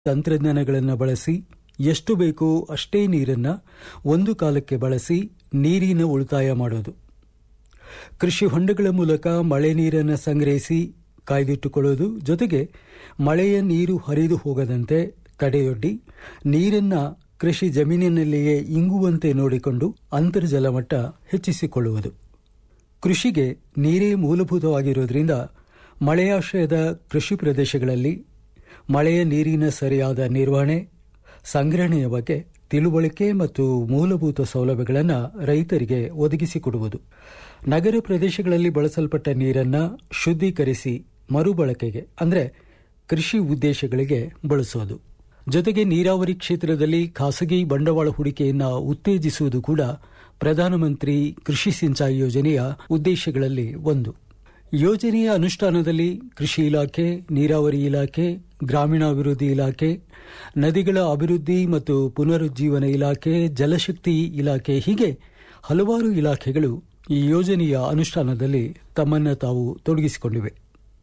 ತಂತ್ರಜ್ಞಾನಗಳನ್ನು ಬಳಸಿ ಎಷ್ಟು ಬೇಕೋ ಅಷ್ಟೇ ನೀರನ್ನು ಒಂದು ಕಾಲಕ್ಕೆ ಬಳಸಿ ನೀರಿನ ಉಳಿತಾಯ ಮಾಡೋದು ಕೃಷಿ ಹೊಂಡಗಳ ಮೂಲಕ ಮಳೆ ನೀರನ್ನು ಸಂಗ್ರಹಿಸಿ ಕಾಯ್ದಿಟ್ಟುಕೊಳ್ಳೋದು ಜೊತೆಗೆ ಮಳೆಯ ನೀರು ಹರಿದು ಹೋಗದಂತೆ ತಡೆಯೊಡ್ಡಿ ನೀರನ್ನ ಕೃಷಿ ಜಮೀನಿನಲ್ಲಿಯೇ ಇಂಗುವಂತೆ ನೋಡಿಕೊಂಡು ಅಂತರ್ಜಲ ಮಟ್ಟ ಹೆಚ್ಚಿಸಿಕೊಳ್ಳುವುದು ಕೃಷಿಗೆ ನೀರೇ ಮೂಲಭೂತವಾಗಿರುವುದರಿಂದ ಮಳೆಯಾಶ್ರಯದ ಕೃಷಿ ಪ್ರದೇಶಗಳಲ್ಲಿ ಮಳೆಯ ನೀರಿನ ಸರಿಯಾದ ನಿರ್ವಹಣೆ ಸಂಗ್ರಹಣೆಯ ಬಗ್ಗೆ ತಿಳುವಳಿಕೆ ಮತ್ತು ಮೂಲಭೂತ ಸೌಲಭ್ಯಗಳನ್ನು ರೈತರಿಗೆ ಒದಗಿಸಿಕೊಡುವುದು ನಗರ ಪ್ರದೇಶಗಳಲ್ಲಿ ಬಳಸಲ್ಪಟ್ಟ ನೀರನ್ನು ಶುದ್ಧೀಕರಿಸಿ ಮರುಬಳಕೆಗೆ ಅಂದರೆ ಕೃಷಿ ಉದ್ದೇಶಗಳಿಗೆ ಬಳಸೋದು ಜೊತೆಗೆ ನೀರಾವರಿ ಕ್ಷೇತ್ರದಲ್ಲಿ ಖಾಸಗಿ ಬಂಡವಾಳ ಹೂಡಿಕೆಯನ್ನು ಉತ್ತೇಜಿಸುವುದು ಕೂಡ ಪ್ರಧಾನಮಂತ್ರಿ ಕೃಷಿ ಸಿಂಚಾಯಿ ಯೋಜನೆಯ ಉದ್ದೇಶಗಳಲ್ಲಿ ಒಂದು ಯೋಜನೆಯ ಅನುಷ್ಠಾನದಲ್ಲಿ ಕೃಷಿ ಇಲಾಖೆ ನೀರಾವರಿ ಇಲಾಖೆ ಗ್ರಾಮೀಣಾಭಿವೃದ್ಧಿ ಇಲಾಖೆ ನದಿಗಳ ಅಭಿವೃದ್ಧಿ ಮತ್ತು ಪುನರುಜ್ಜೀವನ ಇಲಾಖೆ ಜಲಶಕ್ತಿ ಇಲಾಖೆ ಹೀಗೆ ಹಲವಾರು ಇಲಾಖೆಗಳು ಈ ಯೋಜನೆಯ ಅನುಷ್ಠಾನದಲ್ಲಿ ತಮ್ಮನ್ನು ತಾವು ತೊಡಗಿಸಿಕೊಂಡಿವೆ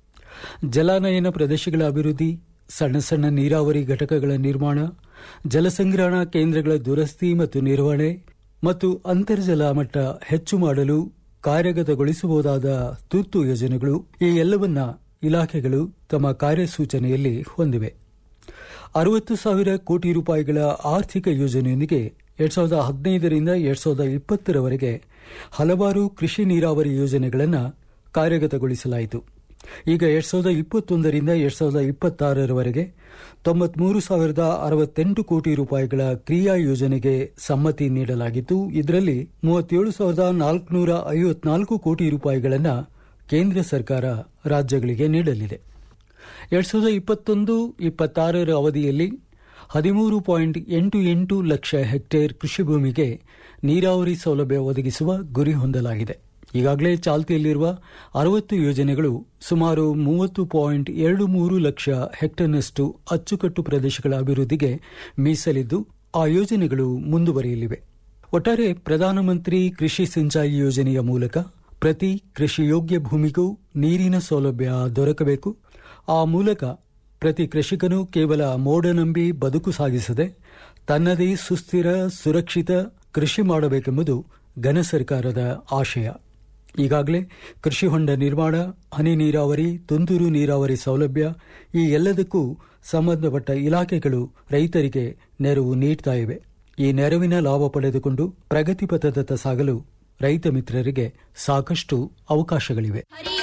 ಜಲಾನಯನ ಪ್ರದೇಶಗಳ ಅಭಿವೃದ್ಧಿ ಸಣ್ಣ ಸಣ್ಣ ನೀರಾವರಿ ಘಟಕಗಳ ನಿರ್ಮಾಣ ಜಲಸಂಗ್ರಹಣಾ ಕೇಂದ್ರಗಳ ದುರಸ್ತಿ ಮತ್ತು ನಿರ್ವಹಣೆ ಮತ್ತು ಅಂತರ್ಜಲ ಮಟ್ಟ ಹೆಚ್ಚು ಮಾಡಲು ಕಾರ್ಯಗತಗೊಳಿಸಬಹುದಾದ ತುರ್ತು ಯೋಜನೆಗಳು ಈ ಎಲ್ಲವನ್ನ ಇಲಾಖೆಗಳು ತಮ್ಮ ಕಾರ್ಯಸೂಚನೆಯಲ್ಲಿ ಹೊಂದಿವೆ ಅರವತ್ತು ಸಾವಿರ ಕೋಟಿ ರೂಪಾಯಿಗಳ ಆರ್ಥಿಕ ಯೋಜನೆಯೊಂದಿಗೆ ಎರಡ್ ಸಾವಿರದ ಹದಿನೈದರಿಂದ ಎರಡ್ ಸಾವಿರದ ಇಪ್ಪತ್ತರವರೆಗೆ ಹಲವಾರು ಕೃಷಿ ನೀರಾವರಿ ಯೋಜನೆಗಳನ್ನು ಕಾರ್ಯಗತಗೊಳಿಸಲಾಯಿತು ಈಗ ಎರಡ್ ಸಾವಿರದ ಇಪ್ಪತ್ತೊಂದರಿಂದ ಎರಡ್ ಸಾವಿರದ ಇಪ್ಪತ್ತಾರರವರೆಗೆ ತೊಂಬತ್ಮೂರು ಸಾವಿರದ ಅರವತ್ತೆಂಟು ಕೋಟಿ ರೂಪಾಯಿಗಳ ಕ್ರಿಯಾ ಯೋಜನೆಗೆ ಸಮ್ಮತಿ ನೀಡಲಾಗಿದ್ದು ಇದರಲ್ಲಿ ಮೂವತ್ತೇಳು ಸಾವಿರದ ನಾಲ್ಕುನೂರ ಐವತ್ನಾಲ್ಕು ಕೋಟಿ ರೂಪಾಯಿಗಳನ್ನು ಕೇಂದ್ರ ಸರ್ಕಾರ ರಾಜ್ಯಗಳಿಗೆ ನೀಡಲಿದೆ ಎರಡ್ ಸಾವಿರದ ಇಪ್ಪತ್ತೊಂದು ಇಪ್ಪತ್ತಾರರ ಅವಧಿಯಲ್ಲಿ ಹದಿಮೂರು ಪಾಯಿಂಟ್ ಎಂಟು ಎಂಟು ಲಕ್ಷ ಹೆಕ್ಟೇರ್ ಕೃಷಿ ಭೂಮಿಗೆ ನೀರಾವರಿ ಸೌಲಭ್ಯ ಒದಗಿಸುವ ಗುರಿ ಹೊಂದಲಾಗಿದೆ ಈಗಾಗಲೇ ಚಾಲ್ತಿಯಲ್ಲಿರುವ ಅರವತ್ತು ಯೋಜನೆಗಳು ಸುಮಾರು ಮೂವತ್ತು ಪಾಯಿಂಟ್ ಎರಡು ಮೂರು ಲಕ್ಷ ಹೆಕ್ಟೇರ್ನಷ್ಟು ಅಚ್ಚುಕಟ್ಟು ಪ್ರದೇಶಗಳ ಅಭಿವೃದ್ಧಿಗೆ ಮೀಸಲಿದ್ದು ಆ ಯೋಜನೆಗಳು ಮುಂದುವರಿಯಲಿವೆ ಒಟ್ಟಾರೆ ಪ್ರಧಾನಮಂತ್ರಿ ಕೃಷಿ ಸಿಂಚಾಯಿ ಯೋಜನೆಯ ಮೂಲಕ ಪ್ರತಿ ಕೃಷಿಯೋಗ್ಯ ಭೂಮಿಗೂ ನೀರಿನ ಸೌಲಭ್ಯ ದೊರಕಬೇಕು ಆ ಮೂಲಕ ಪ್ರತಿ ಕೃಷಿಕನು ಕೇವಲ ಮೋಡ ನಂಬಿ ಬದುಕು ಸಾಗಿಸದೆ ತನ್ನದೇ ಸುಸ್ಥಿರ ಸುರಕ್ಷಿತ ಕೃಷಿ ಮಾಡಬೇಕೆಂಬುದು ಘನ ಸರ್ಕಾರದ ಆಶಯ ಈಗಾಗಲೇ ಕೃಷಿ ಹೊಂಡ ನಿರ್ಮಾಣ ಹನಿ ನೀರಾವರಿ ತುಂತುರು ನೀರಾವರಿ ಸೌಲಭ್ಯ ಈ ಎಲ್ಲದಕ್ಕೂ ಸಂಬಂಧಪಟ್ಟ ಇಲಾಖೆಗಳು ರೈತರಿಗೆ ನೆರವು ನೀಡ್ತಾ ಇವೆ ಈ ನೆರವಿನ ಲಾಭ ಪಡೆದುಕೊಂಡು ಪ್ರಗತಿ ಪಥದತ್ತ ಸಾಗಲು ರೈತ ಮಿತ್ರರಿಗೆ ಸಾಕಷ್ಟು ಅವಕಾಶಗಳಿವೆ ಹರಿ